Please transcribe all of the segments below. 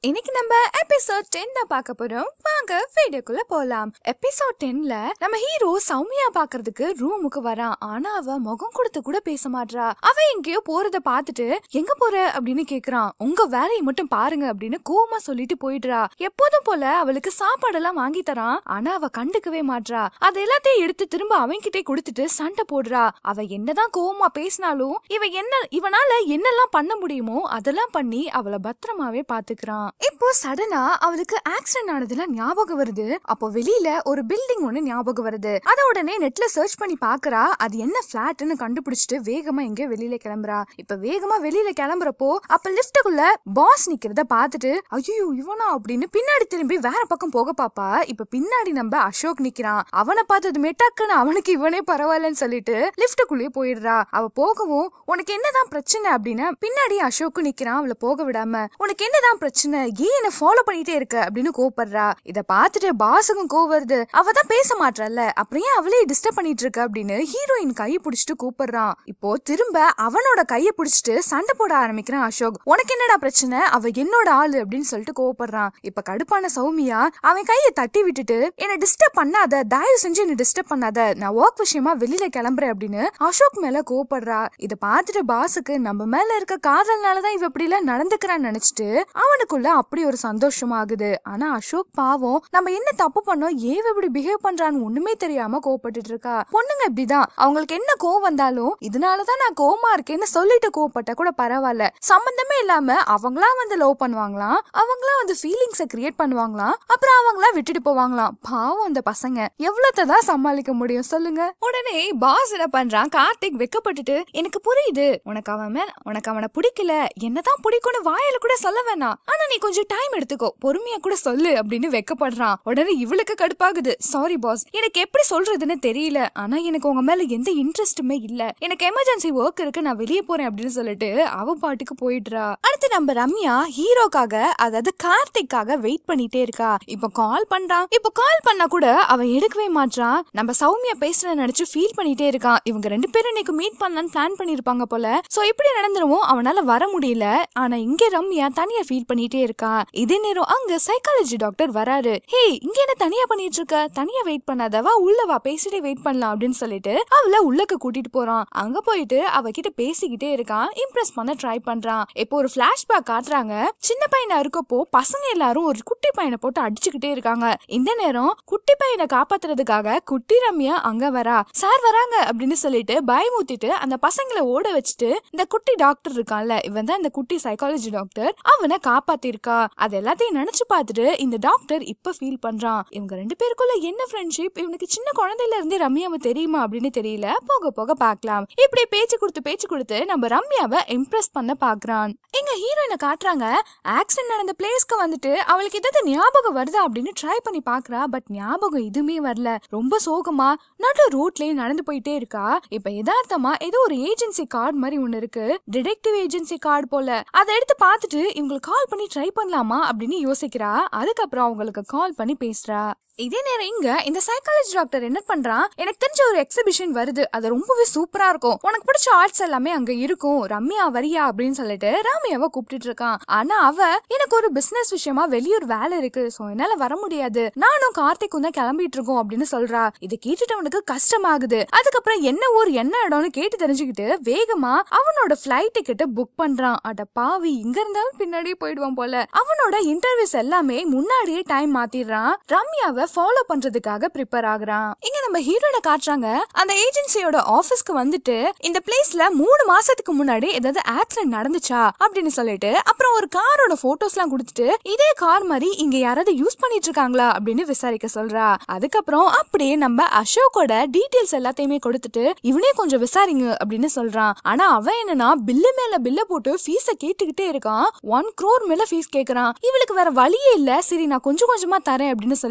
இன்னைக்கு நம்ம episode ten தான் பார்க்க போறோம் வாங்க வீடியோக்குள்ள போலாம் எபிசோட் டென்ல நம்ம ஹீரோ சௌமியா பாக்குறதுக்கு ரூமுக்கு வரான் ஆனா அவ முகம் கொடுத்து கூட பேச மாட்றா அவ எங்கேயோ போறத பார்த்துட்டு எங்க போற அப்படின்னு கேக்குறான் உங்க வேலையை மட்டும் பாருங்க அப்படின்னு கோவமா சொல்லிட்டு போயிடுறா எப்போதும் போல அவளுக்கு சாப்பாடெல்லாம் வாங்கி தரான் ஆனா அவ கண்டுக்கவே மாட்றா அது எல்லாத்தையும் எடுத்து திரும்ப அவன்கிட்டே கொடுத்துட்டு சண்டை போடுறா அவ என்னதான் கோவமா பேசினாலும் இவ என்ன இவனால என்னெல்லாம் பண்ண முடியுமோ அதெல்லாம் பண்ணி அவளை பத்திரமாவே பாத்துக்கிறான் இப்போ சடனா அவளுக்கு ஆக்சிடென்ட் ஆனதுல ஞாபகம் வருது அப்போ வெளியில ஒரு பில்டிங் ஒண்ணு ஞாபகம் வருது அத உடனே நெட்ல சர்ச் பண்ணி பாக்குறா அது என்ன பிளாட்னு கண்டுபிடிச்சிட்டு வேகமா எங்க வெளியில கிளம்புறா இப்ப வேகமா வெளியில கிளம்புறப்போ அப்ப லிப்டுக்குள்ள பாஸ் நிக்கிறத பாத்துட்டு ஐயோ இவனா அப்படின்னு பின்னாடி திரும்பி வேற பக்கம் போக பாப்பா இப்ப பின்னாடி நம்ம அசோக் நிக்கிறான் அவனை பார்த்ததுமே டக்குன்னு அவனுக்கு இவனே பரவாயில்லன்னு சொல்லிட்டு லிப்டுக்குள்ளேயே போயிடுறா அவ போகவும் உனக்கு என்னதான் பிரச்சனை அப்படின்னு பின்னாடி அசோக்கு நிக்கிறான் அவளை போக விடாம உனக்கு என்னதான் பிரச்சனை ஏன் என்ன ஃபாலோ பண்ணிட்டே இருக்க அப்படின்னு கோவப்படுறா இத பார்த்துட்டு பாஸுக்கும் கோவம் வருது அவ தான் பேச மாட்றல்ல அப்புறம் ஏன் அவளே டிஸ்டர்ப் பண்ணிட்டு இருக்க அப்படின்னு ஹீரோயின் கையை பிடிச்சிட்டு கூப்பிடுறான் இப்போ திரும்ப அவனோட கையை பிடிச்சிட்டு சண்டை போட ஆரம்பிக்கிறான் அசோக் உனக்கு என்னடா பிரச்சனை அவ என்னோட ஆளு அப்படின்னு சொல்லிட்டு கோவப்படுறான் இப்ப கடுப்பான சௌமியா அவன் கையை தட்டி விட்டுட்டு என்ன டிஸ்டர்ப் பண்ணாத தயவு செஞ்சு என்ன டிஸ்டர்ப் பண்ணாத நான் ஒர்க் விஷயமா வெளியில கிளம்புறேன் அப்படின்னு அசோக் மேல கோவப்படுறா இத பார்த்துட்டு பாஸுக்கு நம்ம மேல இருக்க காதல்னாலதான் இவ இப்படி எல்லாம் நடந்துக்கிறான்னு நினைச்சிட்டு அவனுக்குள்ள அப்படி ஒரு சந்தோஷமாகுது ஆனா அசோக் பாவம் நம்ம என்ன தப்பு பண்ணோம் ஏன் இவ இப்படி பிஹேவ் பண்றான்னு ஒண்ணுமே தெரியாம கோவப்பட்டுட்டு இருக்கா பொண்ணுங்க இப்படிதான் அவங்களுக்கு என்ன கோவம் வந்தாலும் இதனாலதான் நான் கோவமா இருக்கேன்னு சொல்லிட்டு கோவப்பட்டா கூட பரவாயில்ல சம்பந்தமே இல்லாம அவங்களா வந்து லவ் பண்ணுவாங்களாம் அவங்களா வந்து ஃபீலிங்ஸை கிரியேட் பண்ணுவாங்களாம் அப்புறம் அவங்களா விட்டுட்டு போவாங்களாம் பாவம் அந்த பசங்க எவ்வளவு தான் சமாளிக்க முடியும் சொல்லுங்க உடனே பாஸ் என்ன பண்றான் கார்த்திக் வெக்கப்பட்டுட்டு எனக்கு புரியுது உனக்கு அவன் மேல உனக்கு அவனை பிடிக்கல என்னதான் பிடிக்கும்னு வாயில கூட சொல்ல வேணாம் ஆனா நீ கொஞ்சம் டைம் எடுத்துக்கோ பொறுமையா கூட சொல்லு அப்படின்னு வெக்கப்படுறான் உடனே இவளுக்கு கடுப்பாகுது சாரி பாஸ் எனக்கு எப்படி சொல்றதுன்னு தெரியல ஆனா எனக்கு உங்க மேல எந்த இன்ட்ரெஸ்ட்டுமே இல்ல எனக்கு எமர்ஜென்சி ஒர்க் இருக்கு நான் வெளியே போறேன் அப்படின்னு சொல்லிட்டு அவ பாட்டுக்கு போயிடுறா அடுத்து நம்ம ரம்யா ஹீரோக்காக அதாவது கார்த்திக்காக வெயிட் பண்ணிட்டே இருக்கா இப்ப கால் பண்றான் இப்ப கால் பண்ணா கூட அவன் எடுக்கவே மாட்றான் நம்ம சௌமியா பேசுற நினைச்சு ஃபீல் பண்ணிட்டே இருக்கான் இவங்க ரெண்டு பேரும் இன்னைக்கு மீட் பண்ணலாம்னு பிளான் பண்ணிருப்பாங்க போல சோ இப்படி நடந்துருவோம் அவனால வர முடியல ஆனா இங்க ரம்யா தனியா ஃபீல் பண்ணிட்டே இருக்கா இதே நேரம் அங்க சைக்காலஜி டாக்டர் வராரு ஹே இங்க என்ன தனியா பண்ணிட்டு இருக்க தனியா வெயிட் பண்ணாதவா உள்ள வா பேசிட்டே வெயிட் பண்ணலாம் அப்படின்னு சொல்லிட்டு அவளை உள்ளக்க கூட்டிட்டு போறான் அங்க போயிட்டு அவகிட்ட பேசிக்கிட்டே இருக்கான் இம்ப்ரெஸ் பண்ண ட்ரை பண்றான் இப்போ ஒரு பிளாஷ்பேக் காட்டுறாங்க சின்ன பையனா இருக்கப்போ பசங்க எல்லாரும் ஒரு குட்டி பையனை போட்டு அடிச்சுக்கிட்டே இருக்காங்க இந்த நேரம் குட்டி பையனை காப்பாத்துறதுக்காக குட்டி ரம்யா அங்க வரா சார் வராங்க அப்படின்னு சொல்லிட்டு பயமுத்திட்டு அந்த பசங்களை ஓட வச்சுட்டு இந்த குட்டி டாக்டர் இருக்கான்ல இவன் தான் இந்த குட்டி சைக்காலஜி டாக்டர் அவனை காப்பாத்திருக்கா அது எல்லாத்தையும் நினைச்சு பார்த்துட்டு இந்த டாக்டர் இப்ப ஃபீல் பண்றான் இவங்க ரெண்டு பேருக்குள்ள என்ன ஃப்ரெண்ட்ஷிப் இவனுக்கு சின்ன குழந்தையில இருந்து ரம்யாவை தெரியுமா அப்படின்னு தெரியல போக போக பார்க்கலாம் இப்படி பேச்சு கொடுத்து பேச்சு கொடுத்து நம்ம ரம்யாவை இம்ப்ரெஸ் பண்ண பாக்குறான் இங்க ஹீரோயினை காட்டுறாங்க ஆக்சிடென்ட் நடந்த பிளேஸ்க்கு வந்துட்டு அவளுக்கு ஏதாவது ஞாபகம் வருதா அப்படின்னு ட்ரை பண்ணி பாக்குறா பட் ஞாபகம் எதுவுமே வரல ரொம்ப சோகமா நடு ரோட்லயே நடந்து போயிட்டே இருக்கா இப்ப யதார்த்தமா ஏதோ ஒரு ஏஜென்சி கார்டு மாதிரி ஒண்ணு இருக்கு டிடெக்டிவ் ஏஜென்சி கார்டு போல அதை எடுத்து பார்த்துட்டு இவங்களுக்கு கால் பண்ணி ட்ரை பண்ணலாமா அப்படின்னு யோசிக்கிறா அதுக்கப்புறம் அவங்களுக்கு கால் பண்ணி பேசுறா இதே நேரம் இங்க இந்த சைக்காலஜி டாக்டர் என்ன பண்றான் எனக்கு தெரிஞ்ச ஒரு எக்ஸிபிஷன் வருது அது ரொம்பவே சூப்பரா இருக்கும் உனக்கு பிடிச்ச ஆர்ட்ஸ் எல்லாமே அங்க இருக்கும் ரம்யா வரியா அப்படின்னு சொல்லிட்டு ராமியாவை கூப்பிட்டுட்டு இருக்கான் ஆனா அவ எனக்கு ஒரு பிசினஸ் விஷயமா வெளியூர் வேலை இருக்கு சோ என்னால வர முடியாது நானும் கார்த்திக்கும் தான் கிளம்பிட்டு இருக்கோம் அப்படின்னு சொல்றா இதை கேட்டுட்டு அவனுக்கு கஷ்டமாகுது அதுக்கப்புறம் என்ன ஊர் என்ன இடம்னு கேட்டு தெரிஞ்சுக்கிட்டு வேகமா அவனோட ஃபிளைட் டிக்கெட்டை புக் பண்றான் அட பாவி இங்க இருந்தாலும் பின்னாடியே போயிடுவான் போல அவனோட இன்டர்வியூஸ் எல்லாமே முன்னாடியே டைம் மாத்திடுறான் ரம்யாவை ஃபாலோ பண்றதுக்காக ப்ரிப்பேர் ஆகுறான் இங்க நம்ம ஹீரோட காட்டுறாங்க அந்த ஏஜென்சியோட ஆபீஸ்க்கு வந்துட்டு இந்த பிளேஸ்ல மூணு மாசத்துக்கு முன்னாடி ஏதாவது ஆக்சிடென்ட் நடந்துச்சா அப்படின்னு சொல்லிட்டு அப்புறம் ஒரு காரோட போட்டோஸ் எல்லாம் கொடுத்துட்டு இதே கார் மாதிரி இங்க யாராவது யூஸ் பண்ணிட்டு இருக்காங்களா அப்படின்னு விசாரிக்க சொல்றா அதுக்கப்புறம் அப்படியே நம்ம அசோக்கோட டீடைல்ஸ் எல்லாத்தையுமே கொடுத்துட்டு இவனே கொஞ்சம் விசாரிங்க அப்படின்னு சொல்றான் ஆனா அவன் என்னன்னா பில்லு மேல பில்ல போட்டு ஃபீஸ கேட்டுக்கிட்டே இருக்கான் ஒன் crore மேல ஃபீஸ் கேக்குறான் இவளுக்கு வேற வழியே இல்ல சரி நான் கொஞ்சம் கொஞ்சமா தரேன் அப்படின்னு சொல்லிட்டு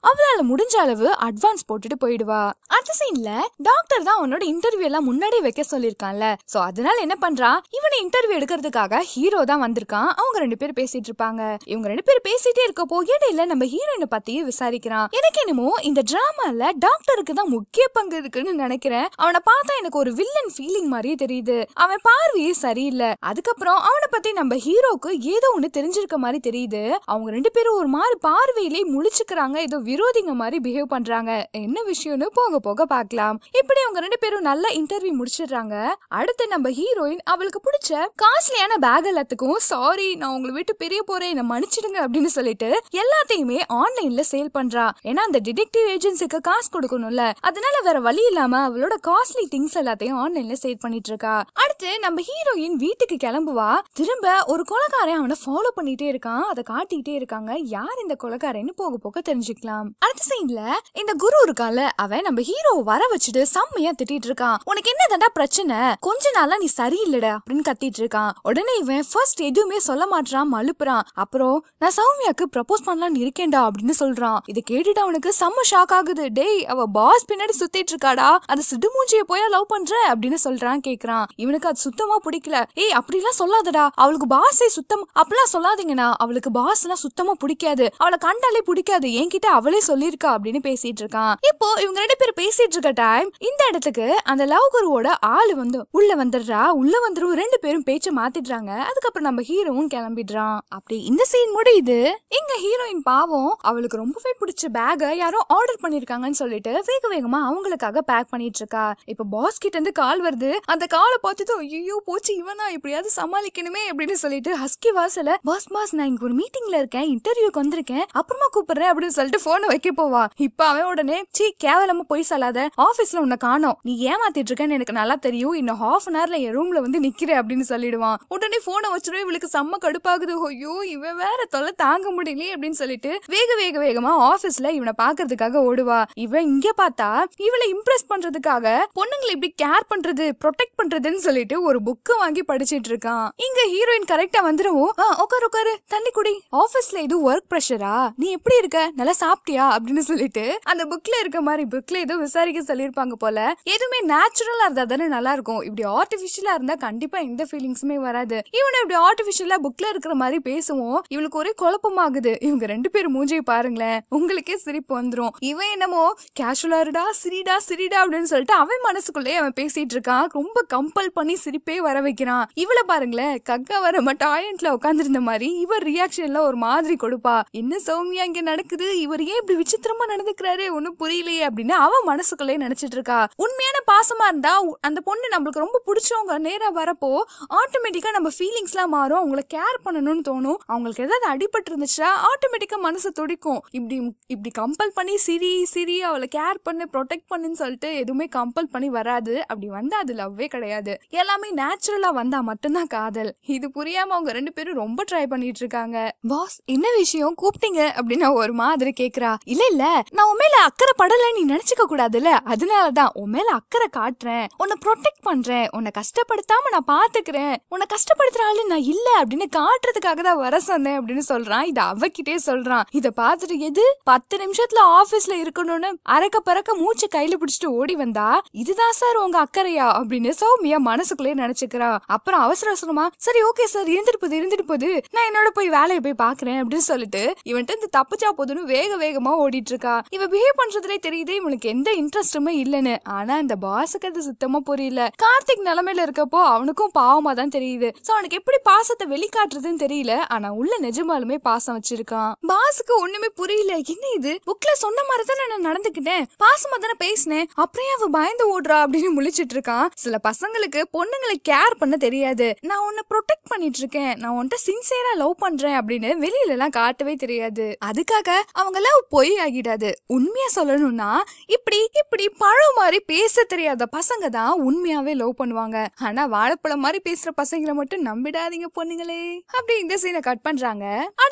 அவளால முடிஞ்ச அளவு அட்வான்ஸ் போட்டுட்டு போயிடுவா அடுத்த சீன்ல டாக்டர் தான் அவனோட இன்டர்வியூ எல்லாம் முன்னாடியே வைக்க சொல்லிருக்கான்ல சோ அதனால என்ன பண்றான் இவனை இன்டர்வியூ எடுக்கிறதுக்காக ஹீரோ தான் வந்திருக்கான் அவங்க ரெண்டு பேரும் பேசிட்டு இருப்பாங்க இவங்க ரெண்டு பேரும் பேசிட்டே இருக்கப்போ இடையில நம்ம ஹீரோயினை பத்தி விசாரிக்கிறான் எனக்கு என்னமோ இந்த டிராமால டாக்டருக்கு தான் முக்கிய பங்கு இருக்குன்னு நினைக்கிறேன் அவனை பார்த்தா எனக்கு ஒரு வில்லன் ஃபீலிங் மாதிரியே தெரியுது அவன் பார்வையே சரியில்லை அதுக்கப்புறம் அவனை பத்தி நம்ம ஹீரோக்கு ஏதோ ஒண்ணு தெரிஞ்சிருக்க மாதிரி தெரியுது அவங்க ரெண்டு பேரும் ஒரு மாதிரி பார்வையிலே முழிச்சுக்கிறாங்க ஏதோ விரோதிங்க மாதிரி பிஹேவ் பண்றாங்க என்ன விஷயம்னு போக போக பார்க்கலாம் இப்படி அவங்க ரெண்டு பேரும் நல்ல இன்டர்வியூ முடிச்சிடுறாங்க அடுத்து நம்ம ஹீரோயின் அவளுக்கு பிடிச்ச காஸ்ட்லியான பேக் எல்லாத்துக்கும் சாரி நான் உங்களை விட்டு பிரிய போறேன் என்ன மன்னிச்சிடுங்க அப்படின்னு சொல்லிட்டு எல்லாத்தையுமே ஆன்லைன்ல சேல் பண்றா ஏன்னா அந்த டிடெக்டிவ் ஏஜென்சிக்கு காசு கொடுக்கணும்ல அதனால வேற வழி இல்லாம அவளோட காஸ்ட்லி திங்ஸ் எல்லாத்தையும் ஆன்லைன்ல சேல் பண்ணிட்டு இருக்கா அடுத்து நம்ம ஹீரோயின் வீட்டுக்கு கிளம்புவா திரும்ப ஒரு கொலைகாரன் அவனை ஃபாலோ பண்ணிட்டே இருக்கான் அதை காட்டிட்டே இருக்காங்க யார் இந்த கொலைகாரன்னு போக போக தெரிஞ்சுக்கலாம் அடுத்த சீன்ல இந்த குரு இருக்கான்ல அவன் நம்ம ஹீரோ வர வச்சுட்டு செம்மையா திட்டிட்டு இருக்கான் உனக்கு என்னதாண்டா பிரச்சனை கொஞ்ச நாளா நீ சரியில்லடா அப்படின்னு கத்திட்டு இருக்கான் உடனே இவன் ஃபர்ஸ்ட் எதுவுமே சொல்ல மாட்டான் மழுப்புறான் அப்புறம் நான் சௌமியாக்கு ப்ரப்போஸ் பண்ணலாம்னு இருக்கேன்டா அப்படின்னு சொல்றான் இதை கேட்டுட்டு அவனுக்கு செம்ம ஷாக் ஆகுது டேய் அவ பாஸ் பின்னாடி சுத்திட்டு இருக்காடா அது சிடுமூஞ்சிய போயா லவ் பண்ற அப்படின்னு சொல்றான் கேக்குறான் இவனுக்கு அது சுத்தமா பிடிக்கல ஏய் அப்படிலாம் சொல்லாதடா அவளுக்கு பாஸே சுத்தம் அப்படிலாம் சொல்லாதீங்கண்ணா அவளுக்கு பாஸ்லாம் சுத்தமா பிடிக்காது அவளை கண்டாலே பிடிக்காது என்கிட்ட அவளே சொல்லியிருக்கா அப்படின்னு பேசிட்டு இருக்கான் இப்போ இவங்க ரெண்டு பேரும் பேசிட்டு இருக்க டைம் இந்த இடத்துக்கு அந்த லவ் குருவோட ஆளு வந்து உள்ள வந்துடுறா உள்ள வந்துரும் ரெண்டு பேரும் பேச்ச மாத்திடுறாங்க அதுக்கப்புறம் நம்ம ஹீரோவும் கிளம்பிடுறான் அப்படி இந்த சீன் முடியுது இங்க ஹீரோயின் பாவம் அவளுக்கு ரொம்பவே பிடிச்ச பேக யாரோ ஆர்டர் பண்ணிருக்காங்கன்னு சொல்லிட்டு வேக வேகமா அவங்களுக்காக பேக் பண்ணிட்டு இருக்கா இப்ப பாஸ் கிட்ட இருந்து கால் வருது அந்த காலை பார்த்துட்டு ஐயோ போச்சு இவனா எப்படியாவது சமாளிக்கணுமே அப்படின்னு சொல்லிட்டு ஹஸ்கி வாசல பாஸ் பாஸ் நான் இங்க ஒரு மீட்டிங்ல இருக்கேன் இன்டர்வியூக்கு வந்திருக்கேன் அப்புறமா கூப்பிடுறேன் அப்படின்னு சொல்லிட்டு போனை வைக்க போவா இப்ப அவன் உடனே சீ கேவலமா போய் சொல்லாத ஆபீஸ்ல உன்னை காணோம் நீ ஏமாத்திட்டு இருக்கேன்னு எனக்கு நல்லா தெரியும் இன்னும் ஹாஃப் அன் ஹவர்ல என் ரூம்ல வந்து நிக்கிற அப்படின்னு சொல்லிடுவான் உடனே போனை வச்சிருவே இவளுக்கு செம்ம கடுப்பாகுது ஐயோ இவன் வேற தொல்லை தாங்க முடியலையே அப்படின்னு சொல்லிட்டு வேக வேக வேகமா ஆபீஸ்ல இவனை பாக்குறதுக்காக ஓடுவா இவன் இங்க பார்த்தா இவளை இம்ப்ரெஸ் பண்றதுக்காக பொண்ணுங்களை இப்படி கேர் பண்றது ப்ரொடெக்ட் பண்றதுன்னு சொல்லிட்டு ஒரு புக்கு வாங்கி படிச்சிட்டு இருக்கான் இங்க ஹீரோயின் கரெக்டா வந்துருவோம் "ஆ, உட்காரு உட்காரு தண்ணி குடி ஆபீஸ்ல இது ஒர்க் ப்ரெஷரா நீ எப்படி இருக்க நல்லா சாப்பிட்டியா அப்படின்னு சொல்லிட்டு அந்த புக்ல இருக்க மாதிரி புக்ல ஏதோ விசாரிக்க சொல்லியிருப்பாங்க போல எதுவுமே நேச்சுரலா இருந்தா தானே நல்லா இருக்கும் இப்படி ஆர்டிபிஷியலா இருந்தா கண்டிப்பா எந்த ஃபீலிங்ஸுமே வராது இவனை இப்படி ஆர்டிபிஷியலா புக்ல இருக்கிற மாதிரி பேசுவோம் இவளுக்கு ஒரே குழப்பமாகுது இவங்க ரெண்டு பேரும் மூஞ்சியை பாருங்களேன் உங்களுக்கே சிரிப்பு வந்துரும் இவன் என்னமோ கேஷுவலா இருடா சிரிடா சிரிடா அப்படின்னு சொல்லிட்டு அவன் மனசுக்குள்ளே அவன் பேசிட்டு இருக்கான் ரொம்ப கம்பல் பண்ணி சிரிப்பே வர வைக்கிறான் இவளை பாருங்களேன் கக்கா வர டாய்லெட்ல உட்காந்துருந்த மாதிரி இவர் ரியாக்ஷன்ல ஒரு மாதிரி கொடுப்பா என்ன சௌமியா இங்க நடக்குது இவர் ஏன் இப்படி விசித்திரமா நடந்துக்கிறாரு ஒன்னும் புரியலையே அப்படின்னு அவன் மனசுக்குள்ளே நினைச்சிட்டு இருக்கா உண்மையான பாசமா இருந்தா உ- அந்த பொண்ணு நம்மளுக்கு ரொம்ப பிடிச்சவங்க நேரா வரப்போ ஆட்டோமேட்டிக்கா நம்ம ஃபீலிங்ஸ்லாம் மாறும் அவங்கள கேர் பண்ணணும்னு தோணும் அவங்களுக்கு ஏதாவது அடிபட்டு இருந்துச்சுன்னா ஆட்டோமேட்டிக்கா மனசு துடிக்கும் இப்படி இப்படி கம்பல் பண்ணி சிரி சிரி அவளை கேர் பண்ணு ப்ரொடெக்ட் பண்ணுன்னு சொல்லிட்டு எதுவுமே கம்பல் பண்ணி வராது அப்படி வந்தா அது லவ்வே கிடையாது எல்லாமே நேச்சுரலா வந்தா மட்டும்தான் காதல் இது புரியாம அவங்க ரெண்டு பேரும் ரொம்ப ட்ரை பண்ணிட்டு இருக்காங்க பாஸ் என்ன விஷயம் கூப்பிட்டீங்க அப்படின்னு அவ ஒரு மாதிரி கேக்குறா இல்ல இல்ல நான் உன் மேல அக்கறை படல நீ நினைச்சுக்க கூடாதுல்ல அதனாலதான் உன் மேல அக்கறை காட்டுறேன் உன்னை ப்ரொடெக்ட் பண்றேன் உன்னை கஷ்டப்படுத்தாம நான் பாத்துக்கிறேன் உன்னை கஷ்டப்படுத்துற ஆளு நான் இல்ல அப்படின்னு காட்டுறதுக்காக தான் வர சொன்னேன் அப்படின்னு சொல்றான் இத அவகிட்டே சொல்றான் இத பார்த்துட்டு எது பத்து நிமிஷத்துல ஆபீஸ்ல இருக்கணும்னு அறக்க பறக்க மூச்சு கையில பிடிச்சிட்டு ஓடி வந்தா இதுதான் சார் உங்க அக்கறையா அப்படின்னு சௌமியா மனசுக்குள்ளே நினைச்சுக்கிறா அப்புறம் அவசர அவசரமா சரி ஓகே சார் இருந்துட்டு போகுது இருந்துட்டு போகுது நான் என்னோட போய் வேலையை போய் பாக்குறேன் அப்படின்னு சொல்லிட்டு இவன்ட்டு இந்த தப்புச்சா போதுன்னு வேக வேகமா ஓடிட்டு இருக்கா இவ பிஹேவ் பண்றதுலே தெரியுதே இவனுக்கு எந்த இன்ட்ரெஸ்ட்டுமே இல்லைன்னு ஆனா இந்த பாஸுக்கு அது சுத்தமா புரியல கார்த்திக் நிலைமையில இருக்கப்போ அவனுக்கும் பாவமா தான் தெரியுது சோ அவனுக்கு எப்படி பாசத்தை வெளிக்காட்டுறதுன்னு தெரியல ஆனா உள்ள நிஜமாலுமே பாசம் வச்சிருக்கான் பாஸுக்கு ஒண்ணுமே புரியல என்ன இது புக்ல சொன்ன மாதிரி தானே நான் நடந்துக்கிட்டேன் பாசமா தானே பேசினேன் அப்புறம் ஏன் அவ பயந்து ஓடுறா அப்படின்னு முழிச்சிட்டு இருக்கான் சில பசங்களுக்கு பொண்ணுங்களை கேர் பண்ண தெரியாது நான் உன்னை ப்ரொடெக்ட் பண்ணிட்டு இருக்கேன் நான் உன்கிட்ட சின்சியரா லவ் பண்றேன் அப்படின்னு வெளியில எல்லாம் காட்டவே தெரியாது அதுக்காக அவங்க லவ் பொய் ஆகிடாது உண்மையா சொல்லணும்னா இப்படி இப்படி பழம் மாதிரி பேச தெரியாத பசங்க தான் உண்மையாவே லவ் பண்ணுவாங்க ஆனா வாழைப்பழம் மாதிரி பேசுற பசங்களை மட்டும் நம்பிடாதீங்க பொண்ணுங்களே அப்படி இந்த சீனை கட் பண்றாங்க அடுத்த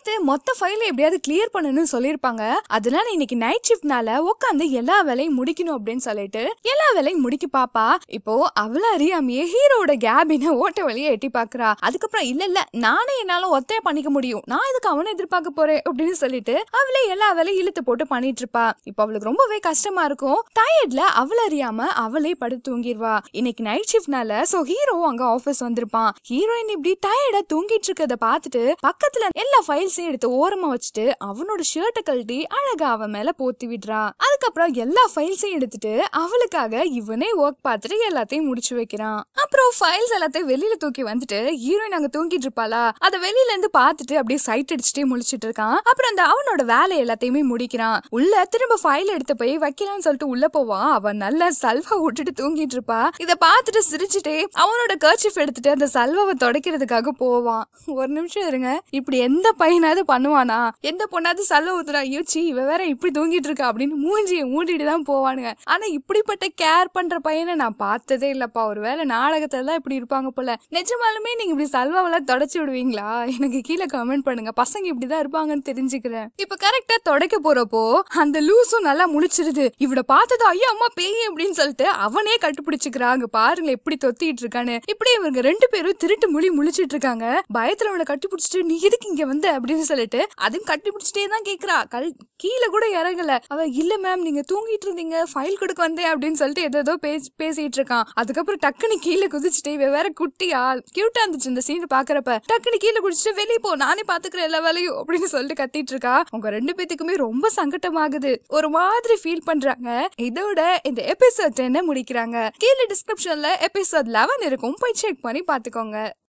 நேத்து மொத்த ஃபைல எப்படியாவது கிளியர் பண்ணணும்னு சொல்லியிருப்பாங்க அதனால இன்னைக்கு நைட் ஷிஃப்ட்னால உட்காந்து எல்லா வேலையும் முடிக்கணும் அப்படின்னு சொல்லிட்டு எல்லா வேலையும் முடிக்க பாப்பா இப்போ அவள அறியாமையே ஹீரோட கேபின ஓட்ட வழியை எட்டி பாக்குறா அதுக்கப்புறம் இல்ல இல்ல நானே என்னால ஒத்தைய பண்ணிக்க முடியும் நான் இதுக்கு அவனை எதிர்பார்க்க போறேன் அப்படின்னு சொல்லிட்டு அவளே எல்லா வேலையும் இழுத்து போட்டு பண்ணிட்டு இருப்பா இப்போ அவளுக்கு ரொம்பவே கஷ்டமா இருக்கும் டயர்ட்ல அவள அறியாம அவளே படுத்து தூங்கிடுவா இன்னைக்கு நைட் ஷிஃப்ட்னால சோ ஹீரோ அங்க ஆபீஸ் வந்திருப்பான் ஹீரோயின் இப்படி டயர்டா தூங்கிட்டு இருக்கத பார்த்துட்டு பக்கத்துல எல்லா ஃபைல்ஸையும் எடுத்து ஓரமா வச்சுட்டு அவனோட ஷர்ட்டை கழட்டி அழகா அவன் மேல போத்தி விடுறா அதுக்கப்புறம் எல்லா ஃபைல்ஸையும் எடுத்துட்டு அவளுக்காக இவனே ஒர்க் பார்த்துட்டு எல்லாத்தையும் முடிச்சு வைக்கிறான் அப்புறம் ஃபைல்ஸ் எல்லாத்தையும் வெளியில தூக்கி வந்துட்டு ஹீரோயின் அங்க தூங்கிட்டு இருப்பாளா அத வெளியில இருந்து பார்த்துட்டு அப்படியே சைட் அடிச்சுட்டே முழிச்சிட்டு இருக்கான் அப்புறம் அந்த அவனோட வேலை எல்லாத்தையுமே முடிக்கிறான் உள்ள திரும்ப ஃபைல் எடுத்து போய் வைக்கலாம்னு சொல்லிட்டு உள்ள போவான் அவன் நல்லா சல்வா விட்டுட்டு தூங்கிட்டு இருப்பா இத பார்த்துட்டு சிரிச்சுட்டே அவனோட கர்ச்சிஃப் எடுத்துட்டு அந்த சல்வாவை தொடக்கிறதுக்காக போவான் ஒரு நிமிஷம் இருங்க இப்படி எந்த பையனாவது பண்ணுவானா எந்த பொண்ணாவது சல்வ ஊத்துறா யோச்சி இவ வேற இப்படி தூங்கிட்டு இருக்கா அப்படின்னு மூஞ்சியை மூடிட்டு தான் போவானுங்க ஆனா இப்படிப்பட்ட கேர் பண்ற பையனை நான் பார்த்ததே இல்லப்பா ஒருவேளை நாடகத்துல தான் இப்படி இருப்பாங்க போல நிஜமாலுமே நீங்க இப்படி சல்வாவெல்லாம் தொடச்சு விடுவீங்களா எனக்கு கீழே கமெண்ட் பண்ணுங்க பசங்க இப்படிதான் இருப்பாங்கன்னு தெரிஞ்சுக்கிறேன் இப்ப கரெக்டா தொடக்க போறப்போ அந்த லூசும் நல்லா முழிச்சிருது இவட பார்த்தது ஐயோ அம்மா பேய் அப்படின்னு சொல்லிட்டு அவனே கட்டுப்பிடிச்சுக்கிறான் அங்க பாருங்க எப்படி தொத்திட்டு இருக்கான்னு இப்படி இவங்க ரெண்டு பேரும் திருட்டு மொழி முழிச்சிட்டு இருக்காங்க பயத்துல அவனை கட்டிப்பிடிச்சிட்டு நீ எதுக்கு இங்க வந்த அப்படின்னு சொல்லிட்டு அதுவும் கட்டிப்பிடிச்சிட்டே தான் கேக்குறா கல் கீழே கூட இறங்கல அவ இல்ல மேம் நீங்க தூங்கிட்டு இருந்தீங்க ஃபைல் கொடுக்க வந்தேன் அப்படின்னு சொல்லிட்டு ஏதோ பேசி பேசிட்டு இருக்கான் அதுக்கப்புறம் டக்குன்னு கீழே குதிச்சுட்டு இவ வேற குட்டியா கியூட்டா இருந்துச்சு இந்த சீன் பாக்குறப்ப டக்குன்னு கீழே குடிச்சிட்டு வெளியே போ நானே பாத்துக்கிறேன் எல்லா வேலையும் அப்படின்னு சொல்லிட்டு கத்திட்டு இருக்கா உங்க ரெண்டு பேத்துக்குமே ரொம்ப சங்கட்டமாகுது ஒரு மாதிரி ஃபீல் பண்றாங்க இதோட இந்த எபிசோட் என்ன முடிக்கிறாங்க கீழே டிஸ்கிரிப்ஷன்ல எபிசோட் லெவன் இருக்கும் போய் செக் பண்ணி பாத்துக்கோங்க